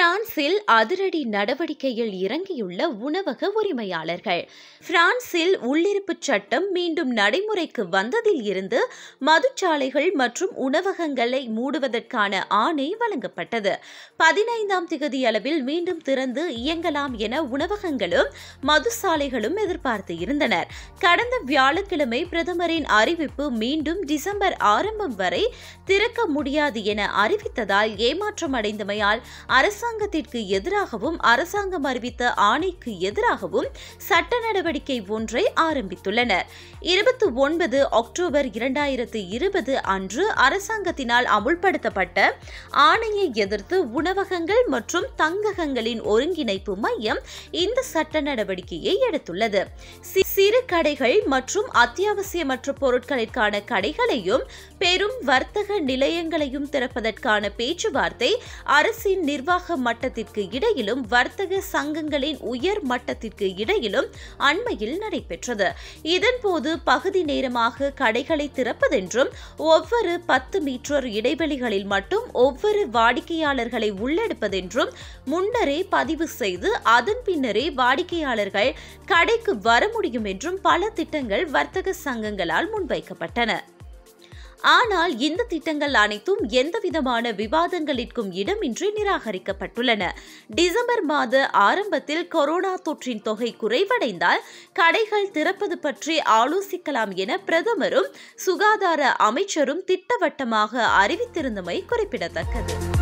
பிரான்சில் அதிரடி நடவடிக்கையில் இறங்கியுள்ள உணவக உரிமையாளர்கள் பிரான்சில் உள்ளிருப்பு சட்டம் மீண்டும் நடைமுறைக்கு வந்ததில் இருந்து மதுச்சாலைகள் மற்றும் உணவகங்களை மூடுவதற்கான ஆணை வழங்கப்பட்டது பதினைந்தாம் திகதி அளவில் மீண்டும் திறந்து இயங்கலாம் என உணவகங்களும் மதுசாலைகளும் எதிர்பார்த்து இருந்தனர் கடந்த வியாழக்கிழமை பிரதமரின் அறிவிப்பு மீண்டும் டிசம்பர் ஆரம்பம் வரை திறக்க முடியாது என அறிவித்ததால் ஏமாற்றம் அடைந்தமையால் அரசாங்கத்திற்கு எதிராகவும் அரசாங்கம் அறிவித்த ஆணைக்கு எதிராகவும் சட்ட நடவடிக்கை ஒன்றை ஆரம்பித்துள்ளனர் இருபத்தி ஒன்பது அக்டோபர் இரண்டாயிரத்து இருபது அன்று அரசாங்கத்தினால் அமுல்படுத்தப்பட்ட ஆணையை எதிர்த்து உணவகங்கள் மற்றும் தங்ககங்களின் ஒருங்கிணைப்பு மையம் இந்த சட்ட நடவடிக்கையை எடுத்துள்ளது சி- சிறு கடைகள் மற்றும் அத்தியாவசியமற்ற பொருட்களிற்கான கடைகளையும் பெரும் வர்த்தக நிலையங்களையும் திறப்பதற்கான பேச்சுவார்த்தை அரசின் நிர்வாக மட்டத்திற்கு இடையிலும் வர்த்தக சங்கங்களின் உயர் மட்டத்திற்கு இடையிலும் அண்மையில் நடைபெற்றது இதன்போது பகுதி நேரமாக கடைகளை திறப்பதென்றும் ஒவ்வொரு பத்து மீட்டர் இடைவெளிகளில் மட்டும் ஒவ்வொரு வாடிக்கையாளர்களை உள்ளெடுப்பதென்றும் முன்னரே பதிவு செய்து அதன் பின்னரே வாடிக்கையாளர்கள் கடைக்கு வர முடியும் என்றும் பல திட்டங்கள் வர்த்தக சங்கங்களால் முன்வைக்கப்பட்டன ஆனால் இந்த திட்டங்கள் அனைத்தும் எந்தவிதமான விவாதங்களிற்கும் இடமின்றி நிராகரிக்கப்பட்டுள்ளன டிசம்பர் மாத ஆரம்பத்தில் கொரோனா தொற்றின் தொகை குறைவடைந்தால் கடைகள் திறப்பது பற்றி ஆலோசிக்கலாம் என பிரதமரும் சுகாதார அமைச்சரும் திட்டவட்டமாக அறிவித்திருந்தமை குறிப்பிடத்தக்கது